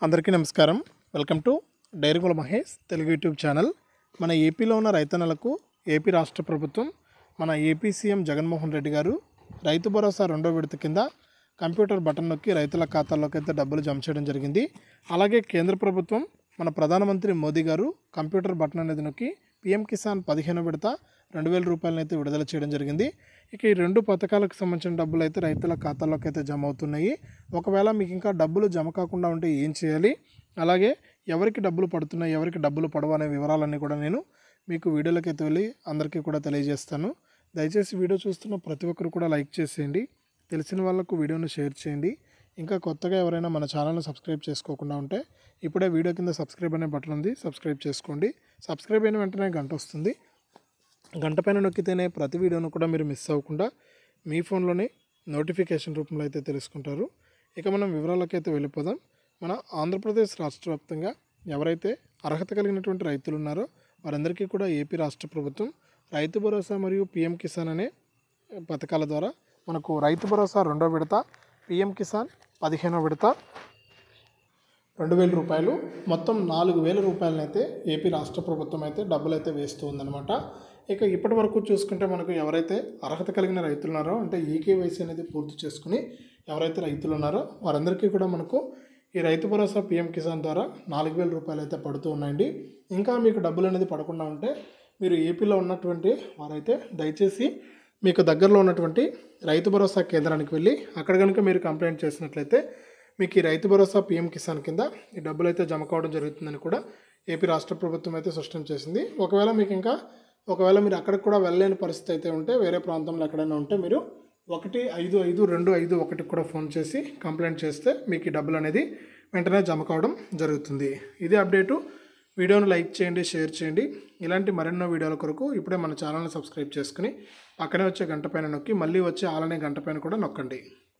అందరికీ నమస్కారం welcome to Dairugula Mahesh Telugu YouTube channel మన ఏపీలో ఉన్న రైతన్నలకు ఏపీ రాష్ట్ర ప్రభుత్వం మన ఏపీ సీఎం జగన్మోహన్ రెడ్డి గారు రైతు భరోసా రెండో విడత కింద కంప్యూటర్ బటన్ నొక్కి రైతుల ఖాతాల్లోకి అయితే డబ్బులు జమ చేయడం జరిగింది అలాగే కేంద్ర ప్రభుత్వం మన ప్రధానమంత్రి మోదీ గారు కంప్యూటర్ బటన్ అనేది నొక్కి పీఎం కిసాన్ పదిహేను విడత రెండు వేల రూపాయలను అయితే విడుదల చేయడం జరిగింది ఇక ఈ రెండు పథకాలకు సంబంధించిన డబ్బులు అయితే రైతుల ఖాతాల్లోకి అయితే జమ అవుతున్నాయి ఒకవేళ మీకు ఇంకా డబ్బులు జమ కాకుండా ఉంటే ఏం చేయాలి అలాగే ఎవరికి డబ్బులు పడుతున్నాయి ఎవరికి డబ్బులు పడవు అనే వివరాలన్నీ కూడా నేను మీకు వీడియోలోకి అయితే వెళ్ళి అందరికీ కూడా తెలియజేస్తాను దయచేసి వీడియో చూస్తున్న ప్రతి ఒక్కరు కూడా లైక్ చేసేయండి తెలిసిన వాళ్ళకు వీడియోను షేర్ చేయండి ఇంకా కొత్తగా ఎవరైనా మన ఛానల్ని సబ్స్క్రైబ్ చేసుకోకుండా ఉంటే ఇప్పుడే వీడియో కింద సబ్స్క్రైబ్ అనే బటన్ ఉంది సబ్స్క్రైబ్ చేసుకోండి సబ్స్క్రైబ్ అయిన వెంటనే గంట వస్తుంది గంట పైన నొక్కితేనే ప్రతి వీడియోను కూడా మీరు మిస్ అవ్వకుండా మీ ఫోన్లోనే నోటిఫికేషన్ రూపంలో అయితే తెలుసుకుంటారు ఇక మనం వివరాలకి అయితే వెళ్ళిపోదాం మన ఆంధ్రప్రదేశ్ రాష్ట్ర వ్యాప్తంగా ఎవరైతే అర్హత కలిగినటువంటి రైతులు ఉన్నారో వారందరికీ కూడా ఏపీ రాష్ట్ర ప్రభుత్వం రైతు భరోసా మరియు పిఎం కిసాన్ అనే పథకాల ద్వారా మనకు రైతు భరోసా రెండో విడత పిఎం కిసాన్ పదిహేనో విడత రెండు వేల రూపాయలు మొత్తం నాలుగు వేల రూపాయలనైతే ఏపీ రాష్ట్ర ప్రభుత్వం అయితే డబ్బులు అయితే వేస్తూ ఉందన్నమాట ఇక ఇప్పటి వరకు చూసుకుంటే మనకు ఎవరైతే అర్హత కలిగిన రైతులు ఉన్నారో అంటే ఈకేవైసీ అనేది పూర్తి చేసుకుని ఎవరైతే రైతులు ఉన్నారో వారందరికీ కూడా మనకు ఈ రైతు భరోసా పిఎం కిసాన్ ద్వారా నాలుగు వేల రూపాయలు అయితే పడుతూ ఉన్నాయండి ఇంకా మీకు డబ్బులు అనేది పడకుండా ఉంటే మీరు ఏపీలో ఉన్నటువంటి వారైతే దయచేసి మీకు దగ్గరలో ఉన్నటువంటి రైతు భరోసా కేంద్రానికి వెళ్ళి అక్కడ కనుక మీరు కంప్లైంట్ చేసినట్లయితే మీకు ఈ రైతు భరోసా పీఎం కిసాన్ కింద ఈ డబ్బులు అయితే జమ కావడం జరుగుతుందని కూడా ఏపీ రాష్ట్ర ప్రభుత్వం అయితే స్పష్టం చేసింది ఒకవేళ మీకు ఇంకా ఒకవేళ మీరు అక్కడికి కూడా వెళ్ళలేని పరిస్థితి అయితే ఉంటే వేరే ప్రాంతంలో ఎక్కడైనా ఉంటే మీరు ఒకటి ఐదు ఐదు రెండు ఐదు ఒకటికి కూడా ఫోన్ చేసి కంప్లైంట్ చేస్తే మీకు ఈ డబ్బులు అనేది వెంటనే జమ కావడం జరుగుతుంది ఇదే అప్డేటు వీడియోను లైక్ చేయండి షేర్ చేయండి ఇలాంటి మరెన్నో వీడియోల కొరకు ఇప్పుడే మన ఛానల్ని సబ్స్క్రైబ్ చేసుకుని పక్కనే వచ్చే గంట పైన నొక్కి మళ్ళీ వచ్చే ఆలనే గంట పైన కూడా నొక్కండి